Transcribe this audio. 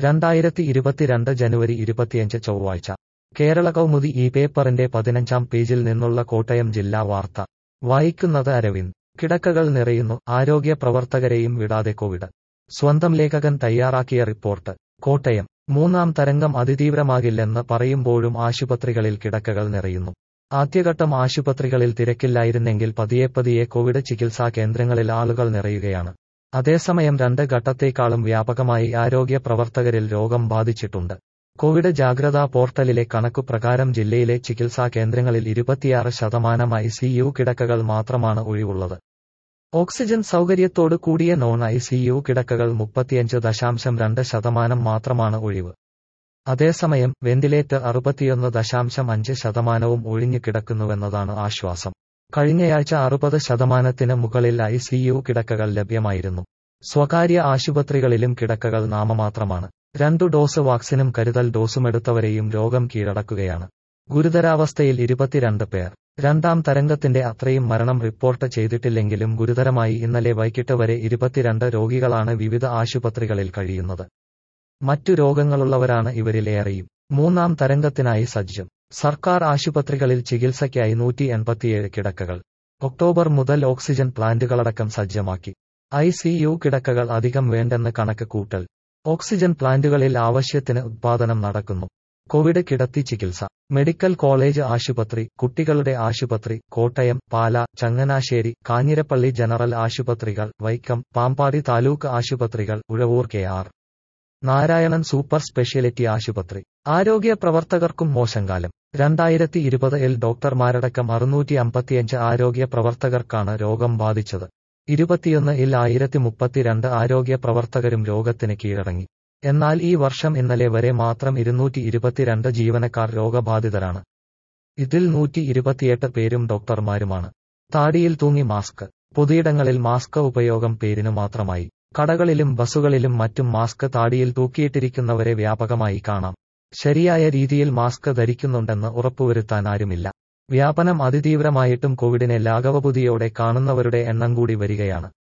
രണ്ടായിരത്തി ഇരുപത്തിരണ്ട് ജനുവരി ഇരുപത്തിയഞ്ച് ചൊവ്വാഴ്ച കേരള കൗമുദി ഈ പേപ്പറിന്റെ പതിനഞ്ചാം പേജിൽ നിന്നുള്ള കോട്ടയം ജില്ലാ വാർത്ത വായിക്കുന്നത് അരവിന്ദ് കിടക്കകൾ നിറയുന്നു ആരോഗ്യ പ്രവർത്തകരെയും വിടാതെ കോവിഡ് സ്വന്തം ലേഖകൻ തയ്യാറാക്കിയ റിപ്പോർട്ട് കോട്ടയം മൂന്നാം തരംഗം അതിതീവ്രമാകില്ലെന്ന് പറയുമ്പോഴും ആശുപത്രികളിൽ കിടക്കകൾ നിറയുന്നു ആദ്യഘട്ടം ആശുപത്രികളിൽ തിരക്കില്ലായിരുന്നെങ്കിൽ പതിയെ പതിയെ കോവിഡ് ചികിത്സാ കേന്ദ്രങ്ങളിൽ ആളുകൾ നിറയുകയാണ് അതേസമയം രണ്ട് ഘട്ടത്തേക്കാളും വ്യാപകമായി ആരോഗ്യ പ്രവർത്തകരിൽ രോഗം ബാധിച്ചിട്ടുണ്ട് കോവിഡ് ജാഗ്രതാ പോർട്ടലിലെ കണക്കു പ്രകാരം ജില്ലയിലെ ചികിത്സാ കേന്ദ്രങ്ങളിൽ ഇരുപത്തിയാറ് ശതമാനം ഐ സി യു കിടക്കകൾ മാത്രമാണ് ഒഴിവുള്ളത് ഓക്സിജൻ സൗകര്യത്തോട് കൂടിയ നോൺ ഐ സി യു കിടക്കകൾ മുപ്പത്തിയഞ്ച് ദശാംശം രണ്ട് ശതമാനം മാത്രമാണ് ഒഴിവ് അതേസമയം വെന്റിലേറ്റർ അറുപത്തിയൊന്ന് ദശാംശം അഞ്ച് ശതമാനവും ഒഴിഞ്ഞു കിടക്കുന്നുവെന്നതാണ് ആശ്വാസം കഴിഞ്ഞയാഴ്ച അറുപത് ശതമാനത്തിന് മുകളിൽ ഐ സി യു കിടക്കകൾ ലഭ്യമായിരുന്നു സ്വകാര്യ ആശുപത്രികളിലും കിടക്കകൾ നാമമാത്രമാണ് രണ്ടു ഡോസ് വാക്സിനും കരുതൽ ഡോസുമെടുത്തവരെയും രോഗം കീഴടക്കുകയാണ് ഗുരുതരാവസ്ഥയിൽ ഇരുപത്തിരണ്ട് പേർ രണ്ടാം തരംഗത്തിന്റെ അത്രയും മരണം റിപ്പോർട്ട് ചെയ്തിട്ടില്ലെങ്കിലും ഗുരുതരമായി ഇന്നലെ വൈകിട്ട് വരെ ഇരുപത്തിരണ്ട് രോഗികളാണ് വിവിധ ആശുപത്രികളിൽ കഴിയുന്നത് മറ്റു രോഗങ്ങളുള്ളവരാണ് ഇവരിലേറെയും മൂന്നാം തരംഗത്തിനായി സജ്ജം സർക്കാർ ആശുപത്രികളിൽ ചികിത്സയ്ക്കായി നൂറ്റി എൺപത്തിയേഴ് കിടക്കകൾ ഒക്ടോബർ മുതൽ ഓക്സിജൻ പ്ലാന്റുകളടക്കം സജ്ജമാക്കി ഐ സി യു കിടക്കകൾ അധികം വേണ്ടെന്ന് കണക്ക് കൂട്ടൽ ഓക്സിജൻ പ്ലാന്റുകളിൽ ആവശ്യത്തിന് ഉത്പാദനം നടക്കുന്നു കോവിഡ് കിടത്തി ചികിത്സ മെഡിക്കൽ കോളേജ് ആശുപത്രി കുട്ടികളുടെ ആശുപത്രി കോട്ടയം പാല ചങ്ങനാശ്ശേരി കാഞ്ഞിരപ്പള്ളി ജനറൽ ആശുപത്രികൾ വൈക്കം പാമ്പാടി താലൂക്ക് ആശുപത്രികൾ Uzhavoor K R Narayanan super speciality ആശുപത്രി ആരോഗ്യ പ്രവർത്തകർക്കും മോശം കാലം രണ്ടായിരത്തി ഇരുപതിൽ ഡോക്ടർമാരടക്കം അറുന്നൂറ്റി അമ്പത്തിയഞ്ച് ആരോഗ്യ പ്രവർത്തകർക്കാണ് രോഗം ബാധിച്ചത് ഇരുപത്തിയൊന്ന് ഇൽ ആയിരത്തി മുപ്പത്തിരണ്ട് ആരോഗ്യ പ്രവർത്തകരും രോഗത്തിന് കീഴടങ്ങി എന്നാൽ ഈ വർഷം ഇന്നലെ വരെ മാത്രം ഇരുന്നൂറ്റി ഇരുപത്തിരണ്ട് ജീവനക്കാർ രോഗബാധിതരാണ് ഇതിൽ നൂറ്റി ഇരുപത്തിയെട്ട് പേരും ഡോക്ടർമാരുമാണ് താടിയിൽ തൂങ്ങി മാസ്ക് പൊതുയിടങ്ങളിൽ മാസ്ക് ഉപയോഗം പേരിനു മാത്രമായി കടകളിലും ബസ്സുകളിലും മറ്റും മാസ്ക് താടിയിൽ തൂക്കിയിട്ടിരിക്കുന്നവരെ വ്യാപകമായി കാണാം ശരിയായ രീതിയിൽ മാസ്ക് ധരിക്കുന്നുണ്ടെന്ന് ഉറപ്പുവരുത്താൻ ആരുമില്ല വ്യാപനം അതിതീവ്രമായിട്ടും കോവിഡിനെ ലാഘവബുദ്ധിയോടെ കാണുന്നവരുടെ എണ്ണം കൂടി വരികയാണ്